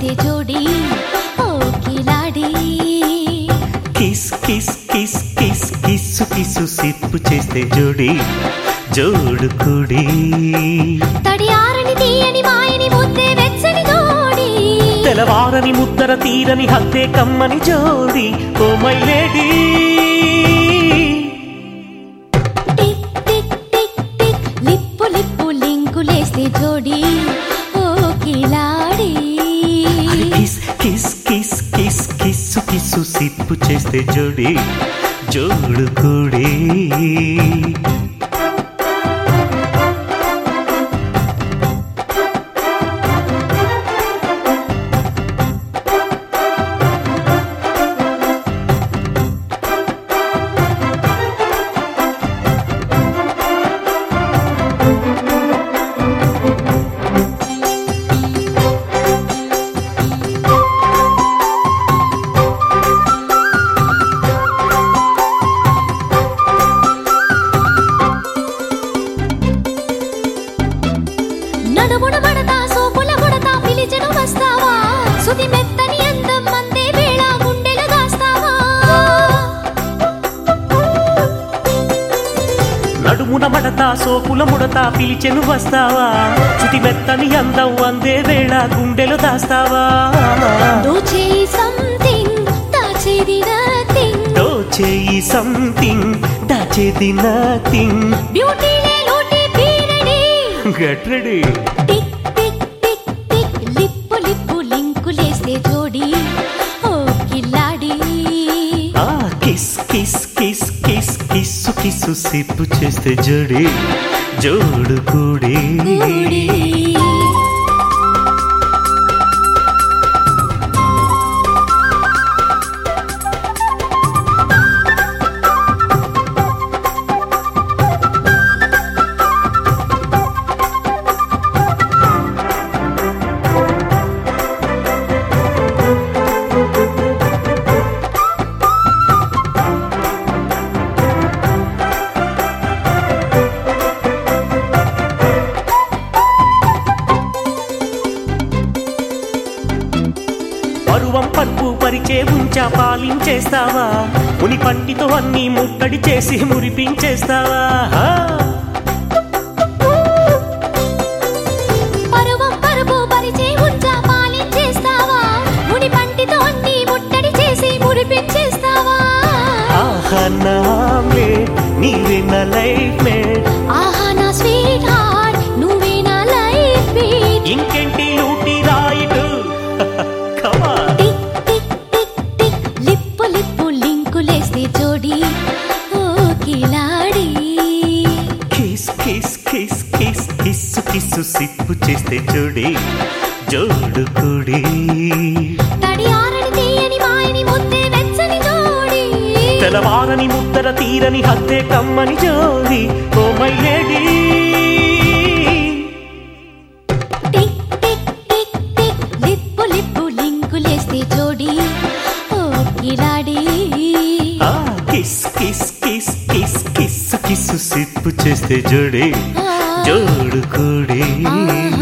చేస్తే జోడి ఓ కిలాడి kiss kiss kiss kiss kiss kiss sip చేస్తే జోడి జోడు కుడి తడి ఆరని తీయని మాయని ముద్దే వెచ్చని జోడి తెలవారని ముద్దర తీరని హత్తే కమ్మని జోడి oh my lady tick tick tick tick lip lip లింకులేస్తే జోడి ఓ కిలాడి kiss kiss kiss kiss kiss kiss sip చేస్తే జోడి జోడు కుడి నడుమున మడతా సోపుల ముడతా పిలిచెను వస్తావా సుది మెత్తని అందం మందే వేళ గుండెలు దాస్తావా నడుమున మడత సోపుల ముడత పిలిచెను వస్తావా చుటి మెత్తని అందం అందే వేళ గుండెలు దాస్తావా దోచేయి సంథింగ్ దాచేది నథింగ్ దోచేయి సంథింగ్ దాచేది నథింగ్ బ్యూటీలే లోటే పీరడి గట్రెడి tick tick tick tick lip lip లింకులేస్తే జోడి ఓ కిల్లాడి ఆ kiss kiss kiss kiss kiss kiss sip చేస్తే జోడి జోడు కూడి కూడి పరువం పరుపు పరిచే ఉంచా పాలించేస్తావా ముని పంటితో అన్ని ముట్టడి చేసి మురిపించేస్తావా ఆ! పరువం పరుపు పరిచే ఉంచా పాలించేస్తావా ముడి పంటితో అన్ని ముట్టడి చేసి మురిపించేస్తావా ఆహా నామే నీవే నా లైఫ్ మే ఆహా నా స్వీట్ హార్ట్ నువ్వే నా లైఫ్ బీట్ ఇంకెంటి లూటి రాయిటు కమా tick tick tick tick lip lip లింకులేస్తే జోడి ఓ కిలాడి kiss kiss kiss kiss kiss kiss sip చేస్తే జోడి జోడు కుడి తడి ఆరని తీయని మాయని ముద్దే వెచ్చని జోడి తెలవారని ముద్దర తీరని హత్తే కమ్మని జోడి oh my lady tick tick tick tick lip lip లింకులేస్తే జోడి ఓ కిలాడి ఆ kiss kiss kiss kiss kiss kiss sip చేస్తే జోడి ఆ, జోడు కుడి ఆ.